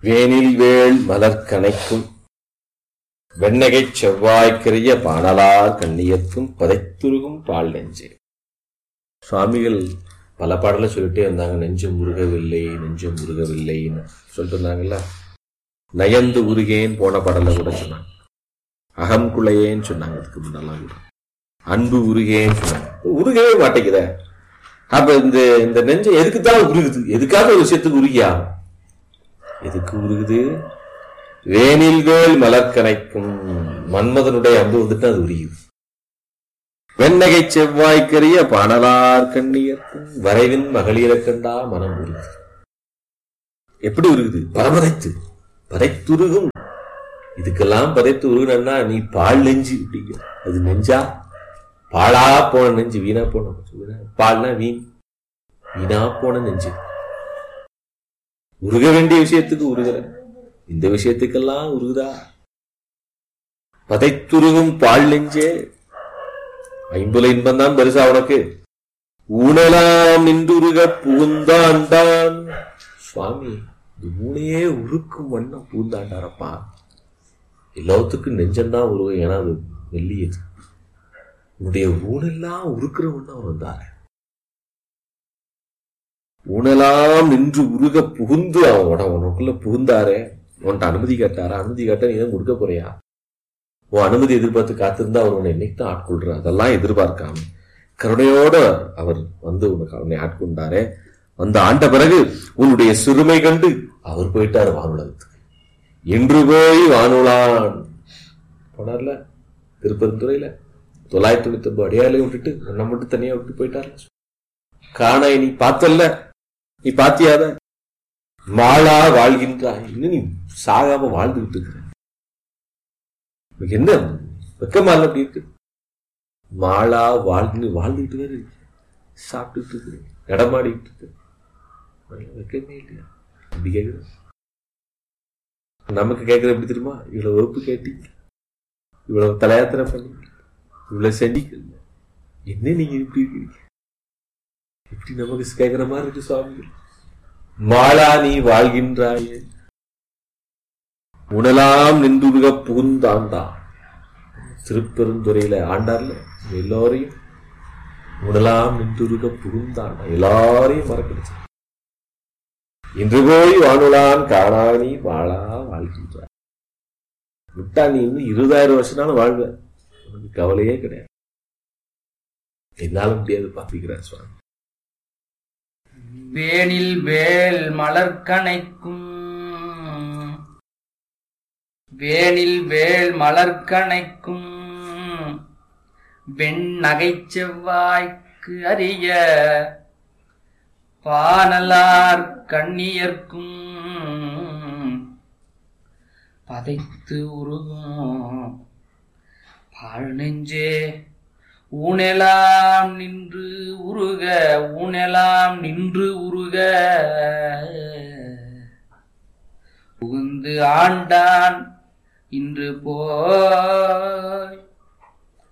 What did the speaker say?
வேனில் வேள் மலர் கணைக்கும் வெண்ணகைச் செவ்வாய்க்கிரிய பாடலார் கண்ணியர்க்கும் பதைத்துருகும் பால் நெஞ்சே சுவாமிகள் பல பாடல சொல்லிட்டே இருந்தாங்க நெஞ்சம் முருகவில்லை நெஞ்சம் முருகவில்லைன்னு சொல்லிட்டு இருந்தாங்கல்ல நயந்து உருகேன் போன பாடல கூட சொன்னாங்க அகம் குலையேன்னு சொன்னாங்க அதுக்கு முன்னெல்லாம் கூட அன்பு உருகேன்னு சொன்னாங்க உருகவே மாட்டேங்குத அப்ப இந்த இந்த நெஞ்சம் எதுக்கு தான் உருகுது எதுக்காக ஒரு விஷயத்துக்கு உருகியா எதுக்கு உருகுது வேனில் வேல் மலர்கனைக்கும் மன்மதனுடைய அன்பு வந்துட்டு அது உரியுது வெண்ணகை செவ்வாய்க்கரிய பாடலார் கண்ணியர்க்கும் வரைவின் மகளிர கண்டா மனம் உருகுது எப்படி உருகுது பரமதைத்து பதைத்துருகும் இதுக்கெல்லாம் பதைத்து உருகுனா நீ பால் நெஞ்சு அப்படிங்க அது நெஞ்சா பாழா போன நெஞ்சு வீணா போன வீணா பால்னா வீண் வீணா போன நெஞ்சு உருக வேண்டிய விஷயத்துக்கு உருகுற இந்த விஷயத்துக்கெல்லாம் உருகுதா பதைத்துருகும் பால் நெஞ்சே ஐம்புல இன்பம் தான் பெருசா உனக்கு ஊனலாம் நின்றுருக புகுந்தாண்டான் சுவாமி இந்த ஊனையே உருக்கும் வண்ணம் பூந்தாண்டாரப்பா எல்லாத்துக்கும் நெஞ்சம்தான் உருவம் ஏன்னா அது வெள்ளியது உன்னுடைய ஊனெல்லாம் உருக்குற வண்ணம் அவர் வந்தாரு ஊனெல்லாம் நின்று உருக புகுந்து அவன் உட உனக்குள்ள புகுந்தாரே உன்கிட்ட அனுமதி கேட்டாரா அனுமதி கேட்டா நீ தான் கொடுக்க போறியா உன் அனுமதி எதிர்பார்த்து காத்திருந்தா அவர் உன்னை என்னைக்கு தான் ஆட்கொள்றார் அதெல்லாம் எதிர்பார்க்காம கருணையோட அவர் வந்து உனக்கு அவனை ஆட்கொண்டாரே வந்து ஆண்ட பிறகு உன்னுடைய சிறுமை கண்டு அவர் போயிட்டார் வானுலகத்துக்கு என்று போய் வானுலான் போனார்ல திருப்பெருந்துறையில தொள்ளாயிரத்தி தொண்ணூத்தி ஒன்பது அடியாலையும் விட்டுட்டு உன்னை மட்டும் தனியா விட்டு போயிட்டார் காணாய் நீ பார்த்தல்ல நீ பாத்தியாத மாளா வாழ்கின்றாய் இன்னும் நீ சாகாம வாழ்ந்துகிட்டு இருக்கிற உனக்கு என்ன வெக்கமா இல்ல அப்படி இருக்கு மாளா வாழ்ந்து வாழ்ந்துகிட்டு வேற இருக்கு சாப்பிட்டுட்டு இருக்கு நடமாடிட்டு இருக்கு அதெல்லாம் வெக்கமே இல்லையா அப்படி கேக்குது நமக்கு கேட்கறது எப்படி தெரியுமா இவ்வளவு வகுப்பு கேட்டீங்க இவ்வளவு தலையாத்திரை பண்ணீங்க இவ்வளவு செஞ்சீங்க என்ன நீங்க இப்படி இருக்கீங்க இப்படி நமக்கு கேட்கிற மாதிரி இருக்கு சுவாமி மாளா நீ வாழ்கின்றாயே உணலாம் நின்றுருக புகுந்தாண்டா திருப்பெருந்துறையில ஆண்டார்ல எல்லாரையும் உணலாம் நின்றுருக புகுந்தாண்டா எல்லாரையும் மறக்கடிச்சு இன்று போய் வானுலான் காணானி வாழா வாழ்கின்றாய் விட்டா நீ இன்னும் இருபதாயிரம் வருஷம்னாலும் வாழ்வ உனக்கு கவலையே கிடையாது என்னால முடியாது பாப்பிக்கிறார் சுவாமி வேனில் வேல் மலர்கணைக்கும் வேனில் வேல் மலர்கணைக்கும் வெண்ணகைச் செவ்வாய்க்கு அறிய பானலார் கண்ணியர்க்கும் பதைத்து உருகும் பாழ் நெஞ்சே ஊனெலாம் நின்று உருக ஊனெலாம் நின்று உருக புகுந்து ஆண்டான் இன்று போய்